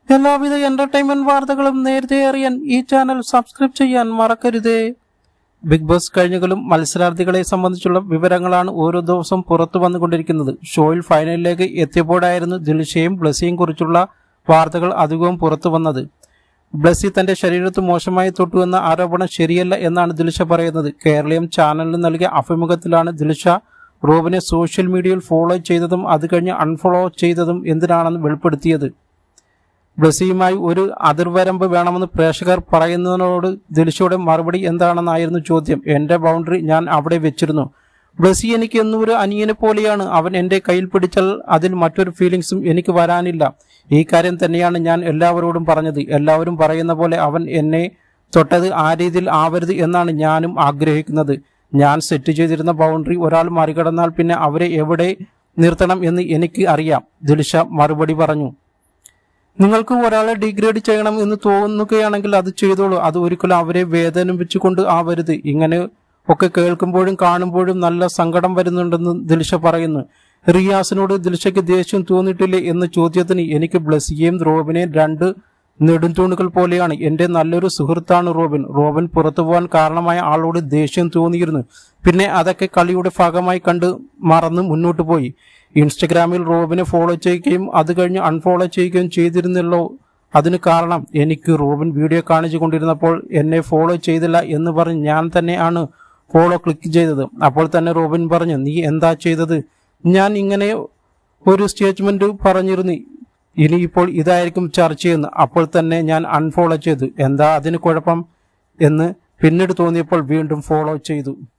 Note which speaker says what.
Speaker 1: എല്ലാവിധ എന്റർടൈൻമെന്റ് വാർത്തകളും നേരത്തെ അറിയാൻ ഈ ചാനൽ സബ്സ്ക്രൈബ് ചെയ്യാൻ മറക്കരുതേ ബിഗ് ബോസ് കഴിഞ്ഞകളും മത്സരാർത്ഥികളെ സംബന്ധിച്ചുള്ള വിവരങ്ങളാണ് ഓരോ ദിവസവും പുറത്തു വന്നുകൊണ്ടിരിക്കുന്നത് ഷോയിൽ ഫൈനലിലേക്ക് എത്തിയപ്പോഴായിരുന്നു ദിൽഷയും ബ്ലസിയും കുറിച്ചുള്ള വാർത്തകൾ അധികവും പുറത്തു വന്നത് ബ്ലസി തന്റെ ശരീരത്ത് മോശമായി തൊട്ടു എന്ന ആരോപണം ശരിയല്ല എന്നാണ് ദിൽഷ പറയുന്നത് കേരളീയം ചാനലിന് നൽകിയ അഭിമുഖത്തിലാണ് ദിൽഷ റോബിനെ സോഷ്യൽ മീഡിയയിൽ ഫോളോ ചെയ്തതും അത് കഴിഞ്ഞ് അൺഫോളോ ചെയ്തതും എന്തിനാണെന്ന് വെളിപ്പെടുത്തിയത് ബ്ലസിയുമായി ഒരു അതിർവരമ്പ് വേണമെന്ന് പ്രേക്ഷകർ പറയുന്നതിനോട് ദിൽഷയുടെ മറുപടി എന്താണെന്നായിരുന്നു ചോദ്യം എന്റെ ബൗണ്ടറി ഞാൻ അവിടെ വെച്ചിരുന്നു ബ്ലസി എനിക്ക് എന്നും ഒരു അനിയനെ പോലെയാണ് അവൻ എന്റെ കയ്യിൽ പിടിച്ചാൽ അതിൽ മറ്റൊരു ഫീലിങ്സും എനിക്ക് വരാനില്ല ഈ കാര്യം തന്നെയാണ് ഞാൻ എല്ലാവരോടും പറഞ്ഞത് എല്ലാവരും പറയുന്ന പോലെ അവൻ എന്നെ തൊട്ടത് ആ രീതിയിൽ ആവരുത് എന്നാണ് ഞാനും ആഗ്രഹിക്കുന്നത് ഞാൻ സെറ്റ് ചെയ്തിരുന്ന ബൗണ്ടറി ഒരാൾ മറികടന്നാൽ പിന്നെ അവരെ എവിടെ നിർത്തണം എന്ന് എനിക്ക് അറിയാം ദിൽഷ മറുപടി പറഞ്ഞു നിങ്ങൾക്ക് ഒരാളെ ഡിഗ്രേഡ് ചെയ്യണം എന്ന് തോന്നുകയാണെങ്കിൽ അത് ചെയ്തോളൂ അത് ഒരിക്കലും അവരെ വേദനിപ്പിച്ചുകൊണ്ട് ആവരുത് ഇങ്ങനെ ഒക്കെ കേൾക്കുമ്പോഴും കാണുമ്പോഴും നല്ല സങ്കടം വരുന്നുണ്ടെന്ന് ദിൽഷ പറയുന്നു റിയാസിനോട് ദിൽഷയ്ക്ക് ദേഷ്യം തോന്നിയിട്ടില്ലേ എന്ന ചോദ്യത്തിന് എനിക്ക് ബ്ലസിയെയും റോബിനെയും രണ്ട് നെടുംതൂണുകൾ പോലെയാണ് എന്റെ നല്ലൊരു സുഹൃത്താണ് റോബിൻ റോബിൻ പുറത്തു പോകാൻ കാരണമായ ആളോട് ദേഷ്യം തോന്നിയിരുന്നു പിന്നെ അതൊക്കെ കളിയുടെ ഭാഗമായി കണ്ട് മറന്ന് മുന്നോട്ട് പോയി ഇൻസ്റ്റഗ്രാമിൽ റോബിനെ ഫോളോ ചെയ്യുകയും അത് കഴിഞ്ഞ് അൺഫോളോ ചെയ്യുകയും ചെയ്തിരുന്നല്ലോ അതിന് കാരണം എനിക്ക് റോബിൻ വീഡിയോ കാണിച്ചു കൊണ്ടിരുന്നപ്പോൾ എന്നെ ഫോളോ ചെയ്തില്ല എന്ന് പറഞ്ഞ് ഞാൻ തന്നെയാണ് ഫോളോ ക്ലിക്ക് ചെയ്തത് അപ്പോൾ തന്നെ റോബിൻ പറഞ്ഞു നീ എന്താ ചെയ്തത് ഞാൻ ഇങ്ങനെ ഒരു സ്റ്റേറ്റ്മെന്റ് പറഞ്ഞിരുന്നു ഇനിയിപ്പോൾ ഇതായിരിക്കും ചർച്ചയെന്ന് അപ്പോൾ തന്നെ ഞാൻ അൺഫോളോ ചെയ്തു എന്താ അതിന് കുഴപ്പം എന്ന് പിന്നീട് തോന്നിയപ്പോൾ വീണ്ടും ഫോളോ ചെയ്തു